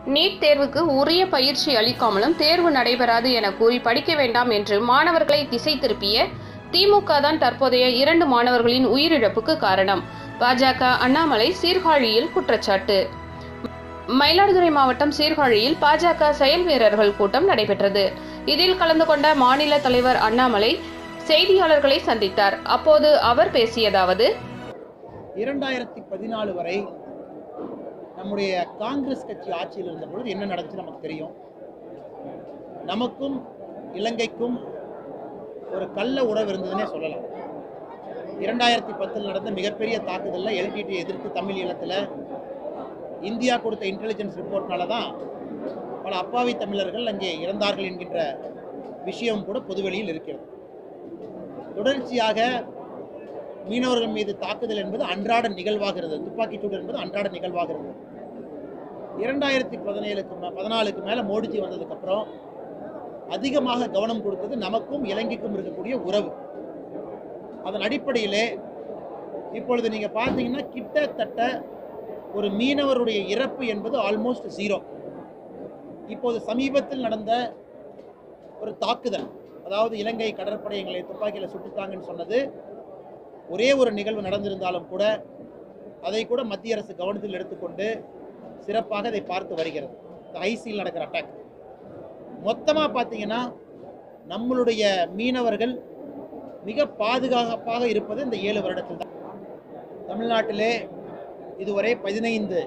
NEET தேர்வுக்கு உரிய பயிற்சி அளிக்காமலும் தேர்வு நடைபெறாது என கூறி படிக்க வேண்டாம் என்று மாணவர்களை திசை திருப்பிய திமுக தான் தற்போதைய இரண்டு மாணவர்களின் உயிரிழப்புக்கு காரணம் பாஜக அண்ணாமலை சீர்காழியில் குற்றச்சாட்டு மயிலாடுதுறை மாவட்டம் சீர்காழியில் பாஜக செயல் வீரர்கள் கூட்டம் நடைபெற்றது இதில் கலந்து கொண்ட மாநில தலைவர் அண்ணாமலை செய்தியாளர்களை சந்தித்தார் அப்போது அவர் பேசியதாவது இரண்டாயிரத்தி பதினாலு வரை நம்முடைய காங்கிரஸ் கட்சி ஆட்சியில் இருந்த பொழுது என்ன நடந்துச்சு நமக்கு தெரியும் நமக்கும் இலங்கைக்கும் ஒரு கள்ள உறவு இருந்ததுன்னே சொல்லலாம் இரண்டாயிரத்தி பத்தில் நடந்த மிகப்பெரிய தாக்குதலில் எல்டிடி எதிர்த்து தமிழ் ஈழத்தில் இந்தியா கொடுத்த இன்டெலிஜென்ஸ் ரிப்போர்ட்னால தான் பல அப்பாவி தமிழர்கள் அங்கே இறந்தார்கள் என்கின்ற விஷயம் கூட பொதுவெளியில் இருக்கிறது தொடர்ச்சியாக மீனவர்கள் மீது தாக்குதல் என்பது அன்றாட நிகழ்வாகிறது துப்பாக்கிச்சூடு என்பது அன்றாட நிகழ்வாகிறது இரண்டாயிரத்தி பதினேழுக்கு மே- பதினாலுக்கு மேலே மோடிஜி வந்ததுக்கப்புறம் அதிகமாக கவனம் கொடுத்தது நமக்கும் இலங்கைக்கும் இருக்கக்கூடிய உறவு அதன் அடிப்படையிலே இப்பொழுது நீங்கள் பார்த்தீங்கன்னா கிட்டத்தட்ட ஒரு மீனவருடைய இறப்பு என்பது ஆல்மோஸ்ட் ஜீரோ இப்போது சமீபத்தில் நடந்த ஒரு தாக்குதல் அதாவது இலங்கை கடற்படை எங்களை துப்பாக்கியில் சுட்டுட்டாங்கன்னு சொன்னது ஒரே ஒரு நிகழ்வு நடந்திருந்தாலும் கூட அதை கூட மத்திய அரசு கவனத்தில் எடுத்துக்கொண்டு சிறப்பாக அதை பார்த்து வருகிறது இந்த ஐசியில் நடக்கிற அட்டாக் மொத்தமாக பார்த்தீங்கன்னா நம்மளுடைய மீனவர்கள் மிக பாதுகாப்பாக இருப்பது இந்த ஏழு வருடத்தில் தான் தமிழ்நாட்டிலே இதுவரை பதினைந்து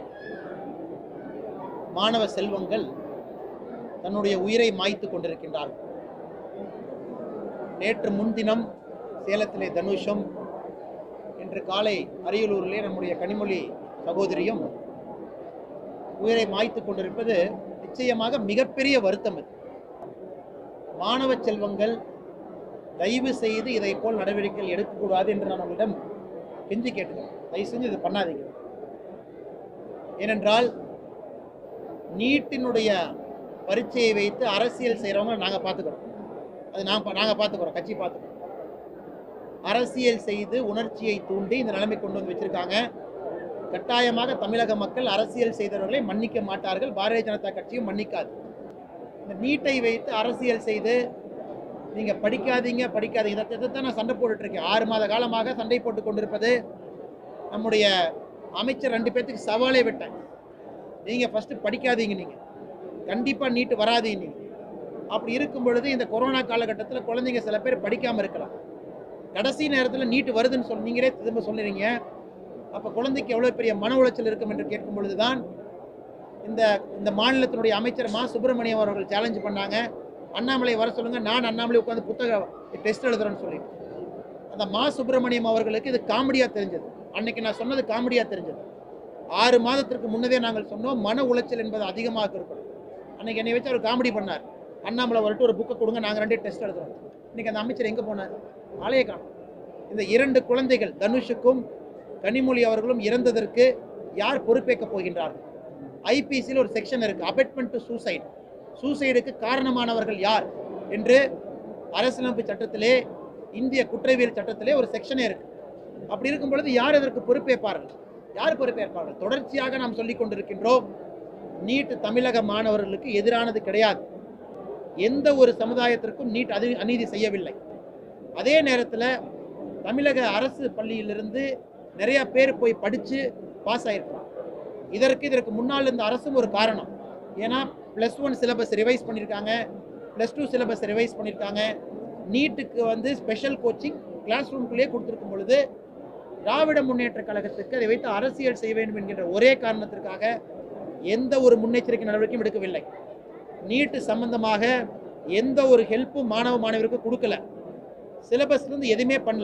மாணவ செல்வங்கள் தன்னுடைய உயிரை மாய்த்து கொண்டிருக்கின்றார்கள் நேற்று முன்தினம் சேலத்திலே தனுஷம் இன்று காலை அரியலூரிலே நம்முடைய கனிமொழி சகோதரியும் உயிரை மாய்த்து கொண்டிருப்பது நிச்சயமாக மிகப்பெரிய வருத்தம் இது மாணவ செல்வங்கள் தயவு செய்து இதை போல் நடவடிக்கைகள் எடுக்கக்கூடாது என்று நான் உங்களிடம் கெஞ்சி கேட்டுக்கிறேன் தயவு செஞ்சு இது பண்ணாதீங்க ஏனென்றால் நீட்டினுடைய பரீட்சையை வைத்து அரசியல் செய்கிறவங்க நாங்கள் பார்த்துக்கிறோம் அது நான் நாங்கள் பார்த்துக்கிறோம் கட்சி பார்த்துக்கிறோம் அரசியல் செய்து உணர்ச்சியை தூண்டி இந்த நிலைமை கொண்டு வந்து வச்சிருக்காங்க கட்டாயமாக தமிழக மக்கள் அரசியல் செய்தவர்களை மன்னிக்க மாட்டார்கள் பாரதிய ஜனதா கட்சியும் மன்னிக்காது இந்த நீட்டை வைத்து அரசியல் செய்து நீங்கள் படிக்காதீங்க படிக்காதீங்க இதை இதைத்தான் நான் சண்டை போட்டுட்டு இருக்கேன் ஆறு மாத காலமாக சண்டை போட்டு கொண்டிருப்பது நம்முடைய அமைச்சர் ரெண்டு பேர்த்துக்கு சவாலே விட்டேன் நீங்கள் ஃபஸ்ட்டு படிக்காதீங்க நீங்கள் கண்டிப்பாக நீட்டு வராதீங்க நீங்கள் அப்படி இருக்கும் பொழுது இந்த கொரோனா காலகட்டத்தில் குழந்தைங்க சில பேர் படிக்காமல் இருக்கலாம் கடைசி நேரத்தில் நீட்டு வருதுன்னு சொல்லி நீங்களே திரும்ப சொல்லுறீங்க அப்போ குழந்தைக்கு எவ்வளோ பெரிய மன உளைச்சல் இருக்கும் என்று கேட்கும் பொழுது தான் இந்த இந்த மாநிலத்தினுடைய அமைச்சர் மா சுப்பிரமணியம் அவர்கள் சேலஞ்ச் பண்ணாங்க அண்ணாமலை வர சொல்லுங்க நான் அண்ணாமலை உட்காந்து புத்தக டெஸ்ட் எழுதுறேன்னு சொல்லிட்டு அந்த மா சுப்பிரமணியம் அவர்களுக்கு இது காமெடியாக தெரிஞ்சது அன்னைக்கு நான் சொன்னது காமெடியாக தெரிஞ்சது ஆறு மாதத்திற்கு முன்னதே நாங்கள் சொன்னோம் மன உளைச்சல் என்பது அதிகமாக இருக்கணும் அன்னைக்கு என்னை வச்சு அவர் காமெடி பண்ணார் அண்ணாமலை வரட்டு ஒரு புக்கை கொடுங்க நாங்கள் ரெண்டே டெஸ்ட் எழுதுறோம் இன்னைக்கு அந்த அமைச்சர் எங்கே போனார் ஆளையே காணும் இந்த இரண்டு குழந்தைகள் தனுஷுக்கும் கனிமொழி அவர்களும் இறந்ததற்கு யார் பொறுப்பேற்கப் போகின்றார்கள் ஐபிசியில் ஒரு செக்ஷன் இருக்கு அபெட்மெண்ட் டு சூசைட் சூசைடுக்கு காரணமானவர்கள் யார் என்று அரசியலமைப்பு சட்டத்திலே இந்திய குற்றவியல் சட்டத்திலே ஒரு செக்ஷனே இருக்கு அப்படி இருக்கும் பொழுது யார் இதற்கு பொறுப்பேற்பார்கள் யார் பொறுப்பேற்பார்கள் தொடர்ச்சியாக நாம் சொல்லிக் கொண்டிருக்கின்றோம் நீட் தமிழக மாணவர்களுக்கு எதிரானது கிடையாது எந்த ஒரு சமுதாயத்திற்கும் நீட் அது அநீதி செய்யவில்லை அதே நேரத்தில் தமிழக அரசு பள்ளியிலிருந்து நிறைய பேர் போய் படித்து பாஸ் ஆயிருக்கிறான் இதற்கு இதற்கு முன்னால் இருந்த அரசும் ஒரு காரணம் ஏன்னா ப்ளஸ் ஒன் சிலபஸ் ரிவைஸ் பண்ணியிருக்காங்க ப்ளஸ் டூ சிலபஸ் ரிவைஸ் பண்ணியிருக்காங்க நீட்டுக்கு வந்து ஸ்பெஷல் கோச்சிங் கிளாஸ் ரூம்குள்ளேயே கொடுத்துருக்கும் பொழுது திராவிட முன்னேற்ற கழகத்துக்கு அதை வைத்து அரசியல் செய்ய வேண்டும் என்கின்ற ஒரே காரணத்திற்காக எந்த ஒரு முன்னெச்சரிக்கை நடவடிக்கையும் எடுக்கவில்லை நீட்டு சம்பந்தமாக எந்த ஒரு ஹெல்ப்பும் மாணவ மாணவருக்கு கொடுக்கல சிலபஸ்லேருந்து எதுவுமே பண்ணல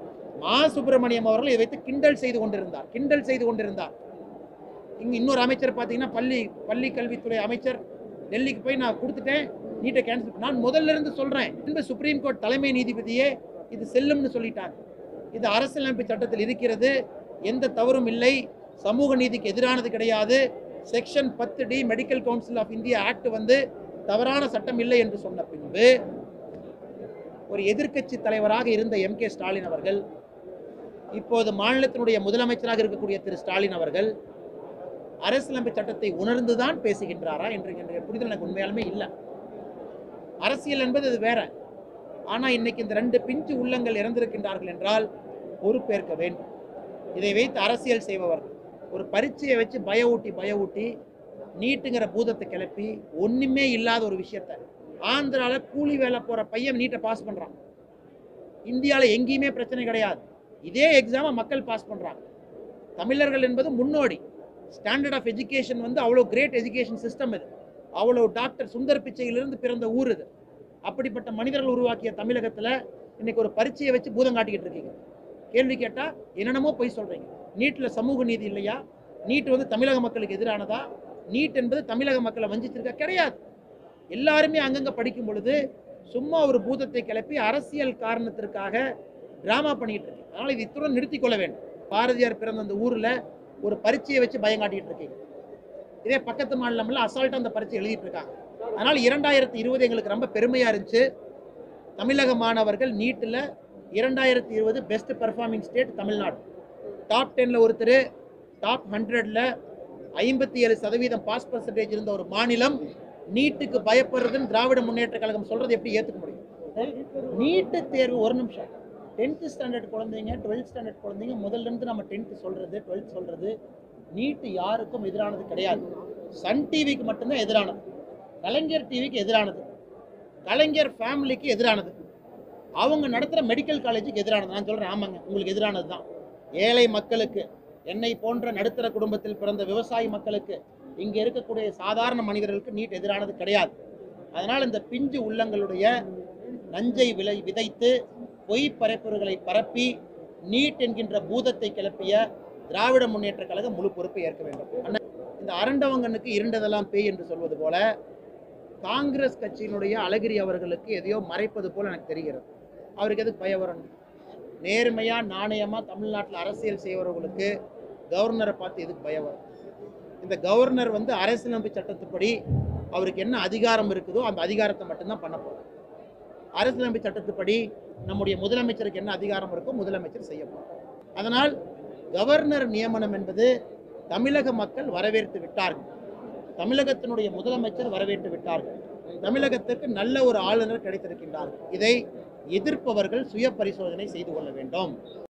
மா சுப்பிரமணியம் அவர்கள் இதை வைத்து கிண்டல் செய்து கொண்டிருந்தார் கிண்டல் செய்து கொண்டிருந்தார் இங்கே இன்னொரு அமைச்சர் பார்த்தீங்கன்னா பள்ளி பள்ளி கல்வித்துறை அமைச்சர் டெல்லிக்கு போய் நான் கொடுத்துட்டேன் நீட்டை கேன்சல் நான் முதல்ல இருந்து சொல்கிறேன் இந்த சுப்ரீம் கோர்ட் தலைமை நீதிபதியே இது செல்லும்னு சொல்லிட்டாங்க இது அரசியலமைப்பு சட்டத்தில் இருக்கிறது எந்த தவறும் இல்லை சமூக நீதிக்கு எதிரானது கிடையாது செக்ஷன் பத்து D medical council of India act வந்து தவறான சட்டம் இல்லை என்று சொன்ன பின்பு ஒரு எதிர்க்கட்சி தலைவராக இருந்த எம் கே ஸ்டாலின் அவர்கள் இப்போது மாநிலத்தினுடைய முதலமைச்சராக இருக்கக்கூடிய திரு ஸ்டாலின் அவர்கள் அரசியலமைப்பு சட்டத்தை உணர்ந்துதான் பேசுகின்றாரா என்று என்ற புரிதல் எனக்கு உண்மையாலுமே இல்லை அரசியல் என்பது அது வேற ஆனா இன்னைக்கு இந்த ரெண்டு பிஞ்சு உள்ளங்கள் இறந்திருக்கின்றார்கள் என்றால் பொறுப்பேற்க வேண்டும் இதை வைத்து அரசியல் செய்பவர்கள் ஒரு பரீட்சையை வச்சு பய ஊட்டி பய ஊட்டி நீட்டுங்கிற பூதத்தை கிளப்பி ஒண்ணுமே இல்லாத ஒரு விஷயத்த ஆந்திரால கூலி வேலை போற பையன் நீட்டை பாஸ் பண்றான் இந்தியால எங்கேயுமே பிரச்சனை கிடையாது இதே எக்ஸாமை மக்கள் பாஸ் பண்றாங்க தமிழர்கள் என்பது முன்னோடி ஸ்டாண்டர்ட் ஆஃப் எஜுகேஷன் வந்து அவ்வளோ கிரேட் எஜுகேஷன் சிஸ்டம் இது அவ்வளோ டாக்டர் சுந்தர் பிச்சையிலிருந்து பிறந்த ஊர் இது அப்படிப்பட்ட மனிதர்கள் உருவாக்கிய தமிழகத்துல இன்னைக்கு ஒரு பரீட்சையை வச்சு பூதம் காட்டிக்கிட்டு இருக்கீங்க கேள்வி கேட்டா என்னென்னமோ போய் சொல்றீங்க நீட்ல சமூக நீதி இல்லையா நீட் வந்து தமிழக மக்களுக்கு எதிரானதா நீட் என்பது தமிழக மக்களை வஞ்சிச்சிருக்கா கிடையாது எல்லாருமே அங்கங்க படிக்கும் பொழுது சும்மா ஒரு பூதத்தை கிளப்பி அரசியல் காரணத்திற்காக டிராமா பண்ணிட்டு இருக்கு அதனால இது இத்துடன் நிறுத்திக் கொள்ள வேண்டும் பாரதியார் பிறந்த அந்த ஊர்ல ஒரு பரீட்சையை வச்சு பயம் காட்டிட்டு இருக்கீங்க இதே பக்கத்து மாநிலம்ல அசால்ட்டா அந்த பரீட்சை எழுதிட்டு இருக்காங்க அதனால இரண்டாயிரத்தி இருபது எங்களுக்கு ரொம்ப பெருமையா இருந்துச்சு தமிழக மாணவர்கள் நீட்டில் இரண்டாயிரத்தி இருபது best performing state Tamil Nadu top டென்ல ஒருத்தர் டாப் ஹண்ட்ரட்ல ஐம்பத்தி ஏழு சதவீதம் பாஸ் பர்சன்டேஜ் இருந்த ஒரு மாநிலம் நீட்டுக்கு பயப்படுறதுன்னு திராவிட முன்னேற்ற கழகம் சொல்றது எப்படி ஏத்துக்க முடியும் நீட்டு தேர்வு ஒரு நிமிஷம் டென்த்து ஸ்டாண்டர்ட் குழந்தைங்க டுவெல்த் ஸ்டாண்டர்ட் குழந்தைங்க முதல்ல இருந்து நம்ம டென்த்து சொல்றது டுவெல்த் சொல்றது நீட்டு யாருக்கும் எதிரானது கிடையாது சன் டிவிக்கு மட்டும்தான் எதிரானது கலைஞர் டிவிக்கு எதிரானது கலைஞர் ஃபேமிலிக்கு எதிரானது அவங்க நடத்துகிற மெடிக்கல் காலேஜுக்கு எதிரானது நான் சொல்கிறேன் ஆமாங்க உங்களுக்கு எதிரானது தான் ஏழை மக்களுக்கு என்னை போன்ற நடுத்தர குடும்பத்தில் பிறந்த விவசாயி மக்களுக்கு இங்கே இருக்கக்கூடிய சாதாரண மனிதர்களுக்கு நீட் எதிரானது கிடையாது அதனால் இந்த பிஞ்சு உள்ளங்களுடைய நஞ்சை விலை விதைத்து பொய் பரப்புரைகளை பரப்பி நீட் என்கின்ற பூதத்தை கிளப்பிய திராவிட முன்னேற்ற கழகம் முழு பொறுப்பை ஏற்க வேண்டும் அண்ணா, இந்த அரண்டவங்கனுக்கு இருண்டதெல்லாம் பேய் என்று சொல்வது போல காங்கிரஸ் கட்சியினுடைய அழகிரி அவர்களுக்கு எதையோ மறைப்பது போல எனக்கு தெரிகிறது அவருக்கு எதுக்கு பயம் வரணும் நேர்மையா நாணயமா தமிழ்நாட்டில் அரசியல் செய்பவர்களுக்கு கவர்னரை பார்த்து எதுக்கு பயம் வரும் இந்த கவர்னர் வந்து அரசியலமைப்பு சட்டத்துப்படி அவருக்கு என்ன அதிகாரம் இருக்குதோ அந்த அதிகாரத்தை மட்டும்தான் பண்ண போறார் அரசியலமைப்பு சட்டத்துப்படி நம்முடைய முதலமைச்சருக்கு என்ன அதிகாரம் இருக்கோ முதலமைச்சர் செய்ய போறார் அதனால் கவர்னர் நியமனம் என்பது தமிழக மக்கள் வரவேற்று விட்டார்கள் தமிழகத்தினுடைய முதலமைச்சர் வரவேற்று விட்டார்கள் தமிழகத்திற்கு நல்ல ஒரு ஆளுநர் கிடைத்திருக்கின்றார்கள் இதை எதிர்ப்பவர்கள் சுய பரிசோதனை செய்து கொள்ள வேண்டும்